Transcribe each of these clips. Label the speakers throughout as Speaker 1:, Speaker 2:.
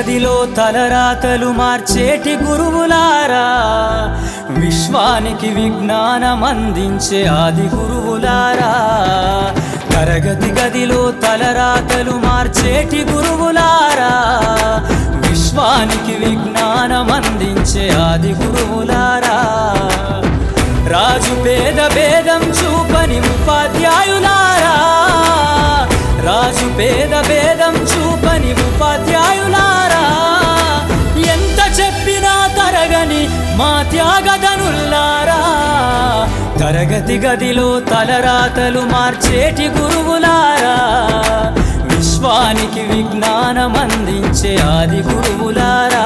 Speaker 1: గదిలో తలరాతలు మార్చేటి గురువులారా విశ్వానికి విజ్ఞానం అందించే ఆది గురువులారా తరగతి గదిలో తలరాతలు మార్చేటి గురువులారా విశ్వానికి విజ్ఞానం అందించే ఆది గురువులారా రాజు పేద భేదం చూపని ఉపాధ్యాయులారా రాజు పేద భేదం చూపని ఉపాధ్యాయులారా ఎంత చెప్పినా తరగని మా త్యాగదనుల్లారా తరగతి గదిలో తలరాతలు మార్చేటి గురువులారా విశ్వానికి విజ్ఞానం అందించే ఆది గురువులారా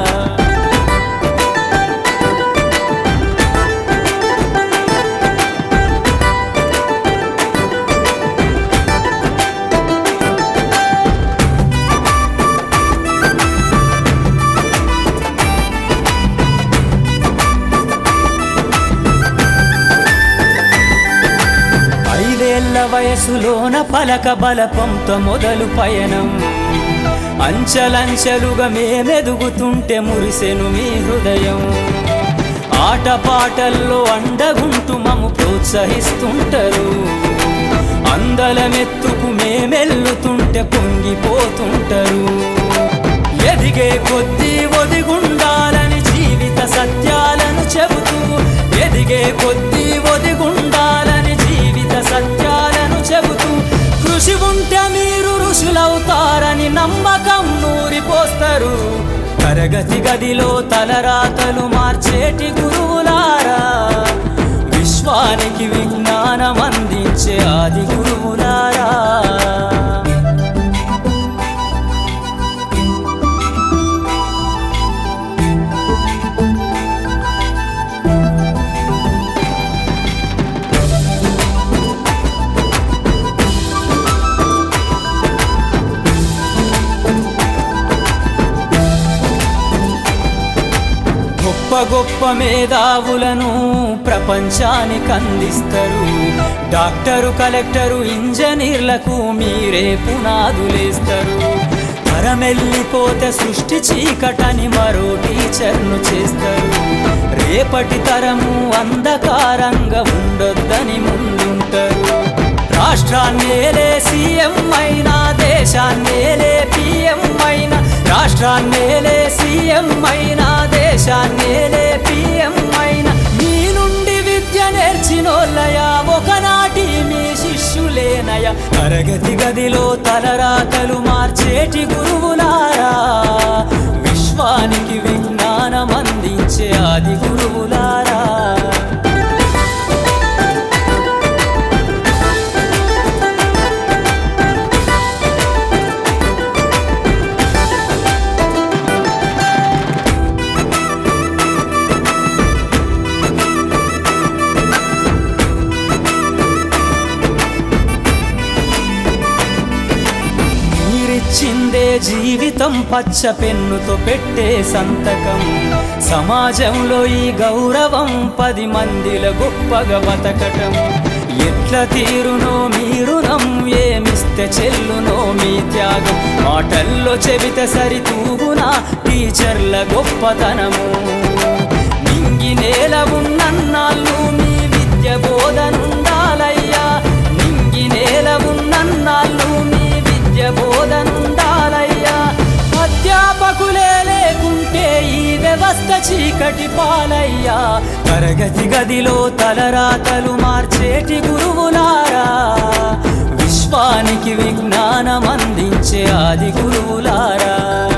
Speaker 1: ఐదేళ్ల వయసులోన పలక బలపంతో మొదలు పయనం అంచలంచెలుగా మేమెదుగుతుంటే మురిసెను మీ హృదయం ఆటపాటల్లో అండగుంటూ మము ప్రోత్సహిస్తుంటారు అందలమెత్తుకు మేమెల్లుతుంటే పొంగిపోతుంటారు ఎదిగే కొద్దీ ఒదిగుండాలని జీవిత సత్యాలను చెబుతూ ఎదిగే కొద్దీ ఒదిగుండాలని జీవిత సత్యాలను చెబుతూ కృషి ఉంటే మీరు ఋషులవుతారని నమ్మకం నూరిపోస్తారు తరగతి గదిలో తలరాతలు మార్చేటి గురువులారా విశ్వానికి విజ్ఞానం అందించే ఆది గురువులారా గొప్ప గొప్ప మేధావులను ప్రపంచానికి అందిస్తారు డాక్టరు కలెక్టరు ఇంజనీర్లకు మీరే పునాదులేస్తారు తరమెల్లిపోతే సృష్టి చీకటని మరో టీచర్ను చేస్తారు రేపటి తరము అంధకారంగా ఉండొద్దని ముందుంటారు రాష్ట్రాన్నేలే సీఎం అయినా దేశాన్నేలే పిఎం అయినా రాష్ట్రాన్నేలే సీఎం అయినా దేశాన్నేలే పిఎం అయినా మీ నుండి విద్య నేర్చినోళ్ళయా ఒకనాటి మీ శిష్యులేనయ తరగతి గదిలో తలరాతలు మార్చేటి గురువులారా విశ్వానికి విజ్ఞానం అందించే ఆది గురువులారా మీరిచ్చిందే జీవితం పచ్చ పెన్నుతో పెట్టే సంతకం సమాజంలో ఈ గౌరవం పది మందిల గొప్పగా బతకటం ఎట్ల తీరునో మీరునం ఏమిస్తే చెల్లునో మీ త్యాగం మాటల్లో చెబితే సరితూగునా టీచర్ల గొప్పతనము నింగి నేల ఉన్నన్నాళ్ళు మీ విద్య బోధనుండాలయ్యా నింగి నేల ఉన్నన్నాళ్ళు మీ విద్య బోధనుండాలయ్యా అధ్యాపకులే లేకుంటే ఈ వ్యవస్థ చీకటి పాలయ్యా తరగతి గదిలో తలరాతలు మార్చేటి గురువులారా విశ్వానికి విజ్ఞానం అందించే ఆది గురువులారా